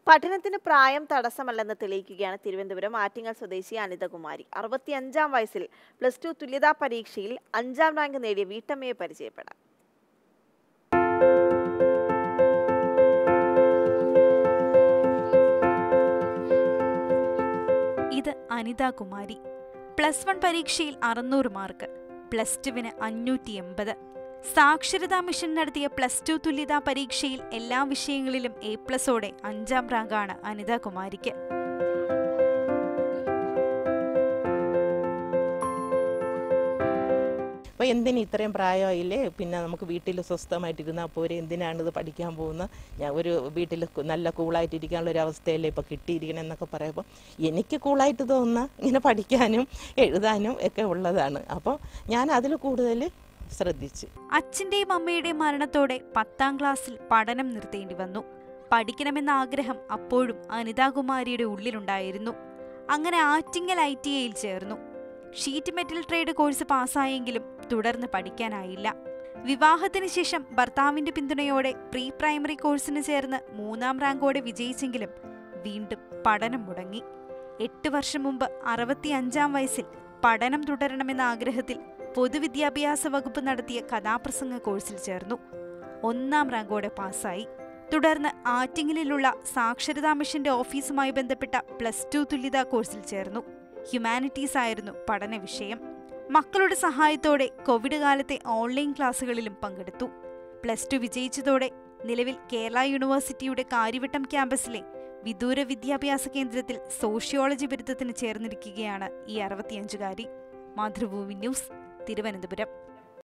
പഠനത്തിന് പ്രായം തടസ്സമല്ലെന്ന് തെളിയിക്കുകയാണ് തിരുവനന്തപുരം ആറ്റിങ്ങൽ സ്വദേശി അനിതകുമാരി അറുപത്തിയഞ്ചാം വയസ്സിൽ പ്ലസ് ടു തുല്യതാ പരീക്ഷയിൽ അഞ്ചാം റാങ്ക് നേടിയ വീട്ടമ്മയെ പരിചയപ്പെടാം ഇത് അനിത കുമാരി പ്ലസ് വൺ പരീക്ഷയിൽ അറുന്നൂറ് മാർക്ക് പ്ലസ് ടുവിന് അഞ്ഞൂറ്റി എൺപത് സാക്ഷരതാ മിഷൻ നടത്തിയ പ്ലസ് ടു തുല്യതാ പരീക്ഷയിൽ എല്ലാ വിഷയങ്ങളിലും എ പ്ലസോടെ അഞ്ചാം റാങ്കാണ് അനിത കുമാരിക്ക് അപ്പോൾ എന്തിന് ഇത്രയും പ്രായമായില്ലേ പിന്നെ നമുക്ക് വീട്ടിൽ സ്വസ്ഥമായിട്ടിരുന്നാൽ പോരെ എന്തിനാണ് ഇത് പഠിക്കാൻ പോകുന്നത് ഞാൻ ഒരു വീട്ടിൽ കു- നല്ല കൂളായിട്ടിരിക്കാനുള്ള ഒരു അവസ്ഥയല്ലേ ഇപ്പോൾ കിട്ടിയിരിക്കണം എന്നൊക്കെ പറയുമ്പോൾ എനിക്ക് കൂളായിട്ട് തോന്നുന്ന ഇങ്ങനെ പഠിക്കാനും എഴുതാനും ഒക്കെ ഉള്ളതാണ് അപ്പോൾ ഞാൻ അതിൽ കൂടുതൽ ശ്രദ്ധിച്ചു അച്ഛന്റെയും അമ്മയുടെയും മരണത്തോടെ പത്താം ക്ലാസ്സിൽ പഠനം നിർത്തേണ്ടി വന്നു പഠിക്കണമെന്ന ആഗ്രഹം അപ്പോഴും അനിതാകുമാരിയുടെ ഉള്ളിലുണ്ടായിരുന്നു അങ്ങനെ ആറ്റിങ്ങൽ ഐ ടി ഐയിൽ ചേർന്നു ഷീറ്റ് മെറ്റൽ ട്രേഡ് കോഴ്സ് പാസ്സായെങ്കിലും തുടർന്ന് പഠിക്കാനായില്ല വിവാഹത്തിന് ശേഷം ഭർത്താവിന്റെ പിന്തുണയോടെ പ്രീ പ്രൈമറി കോഴ്സിന് ചേർന്ന് മൂന്നാം റാങ്കോടെ വിജയിച്ചെങ്കിലും വീണ്ടും പഠനം മുടങ്ങി എട്ട് വർഷം മുമ്പ് അറുപത്തിയഞ്ചാം വയസ്സിൽ പഠനം തുടരണമെന്ന ആഗ്രഹത്തിൽ പൊതുവിദ്യാഭ്യാസ വകുപ്പ് നടത്തിയ കഥാപ്രസംഗ കോഴ്സിൽ ചേർന്നു ഒന്നാം റാങ്കോടെ പാസ്സായി തുടർന്ന് ആറ്റിങ്ങലിലുള്ള സാക്ഷരതാ മിഷന്റെ ഓഫീസുമായി ബന്ധപ്പെട്ട പ്ലസ് ടു തുല്യതാ കോഴ്സിൽ ചേർന്നു ഹ്യൂമാനിറ്റീസ് ആയിരുന്നു പഠന വിഷയം മക്കളുടെ സഹായത്തോടെ കോവിഡ് കാലത്തെ ഓൺലൈൻ ക്ലാസുകളിലും പങ്കെടുത്തു പ്ലസ് ടു വിജയിച്ചതോടെ നിലവിൽ കേരള യൂണിവേഴ്സിറ്റിയുടെ കാര്യവട്ടം ക്യാമ്പസിലെ വിദൂര വിദ്യാഭ്യാസ കേന്ദ്രത്തിൽ സോഷ്യോളജി ബിരുദത്തിന് ചേർന്നിരിക്കുകയാണ് ഈ അറുപത്തിയഞ്ചുകാരി മാതൃഭൂമി ന്യൂസ് തിരുവനന്തപുരം